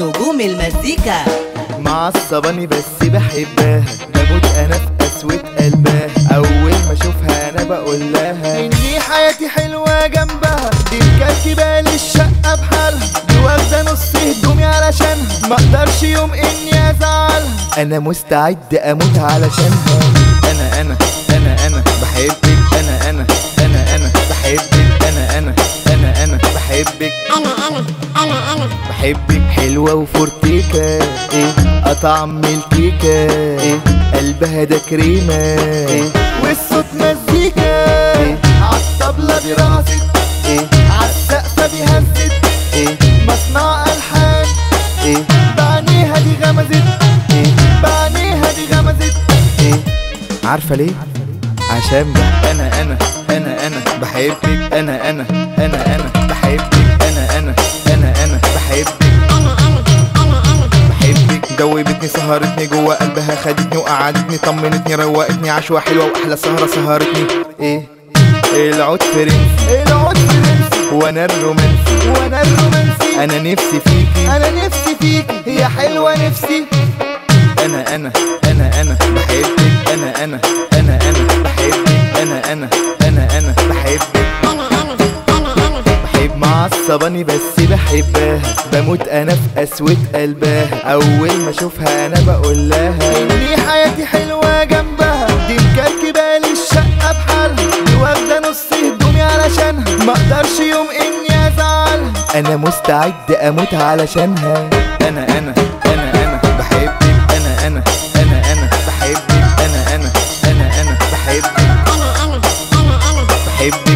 نجوم المزيكا معصباني بس بحبها بموت انا في قسوة قلبها اول ما اشوفها انا بقول لها اني حياتي حلوة جنبها دي مكركبة لي الشقة بحالها دي واخدة نص هدومي علشانها ما اقدرش يوم اني ازعلها انا مستعد اموت علشانها انا انا انا انا بحبك انا انا انا انا بحبك انا انا انا انا بحبك انا انا انا انا بحبك حلوة وفورتيكا ايه اطعم الكيكة ايه قلبها ده كريمة ايه والصوت مزيكا ايه عالطبلة دي رقصت ايه عالسقفة دي هزت ايه مصنع الحان ايه بعينيها دي غمزت ايه بعينيها دي غمزت ايه عارفة ليه؟ عشان بقى انا انا انا انا بحبك انا انا انا انا بحبك انا انا انا انا بحبك انا انا انا انا بحبك دوبتني سهرتني جوه قلبها خدتني وقعدتني طمنتني روقتني عشوة حلوة واحلى سهرة سهرتني ايه العود فرنسي العود فرنسي وانا الرومانسي وانا الرومانسي انا نفسي فيكي انا نفسي فيكي هي حلوة نفسي انا انا انا انا بحبك انا انا انا انا بحبك انا انا انا انا بحبك انا انا انا انا بحب معصباني بس بحبها بموت انا في قسوة قلبها اول ما اشوفها انا بقول لها اني حياتي حلوة جنبها دي مكركبة لي الشقة بحالها دي واخدة نص هدومي علشانها ما اقدرش يوم اني ازعلها انا مستعد اموت علشانها انا انا انا انا بحبك انا انا انا انا بحبك انا انا انا انا بحبك انا انا انا انا بحبك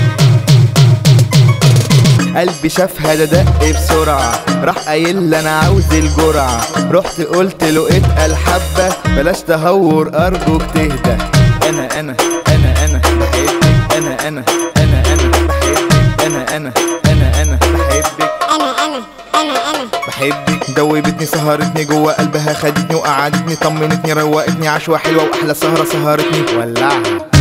قلبي شافها ده دق بسرعة راح قايل لي انا عاوز الجرعة رحت قلت له اتقل حبة بلاش تهور ارجوك تهدى انا انا انا انا بحبك انا انا انا انا بحبك انا انا انا انا بحبك انا انا انا انا بحبك دوبتني سهرتني جوه قلبها خدتني وقعدتني طمنتني روقتني عشوة حلوة واحلى سهرة سهرتني ولعها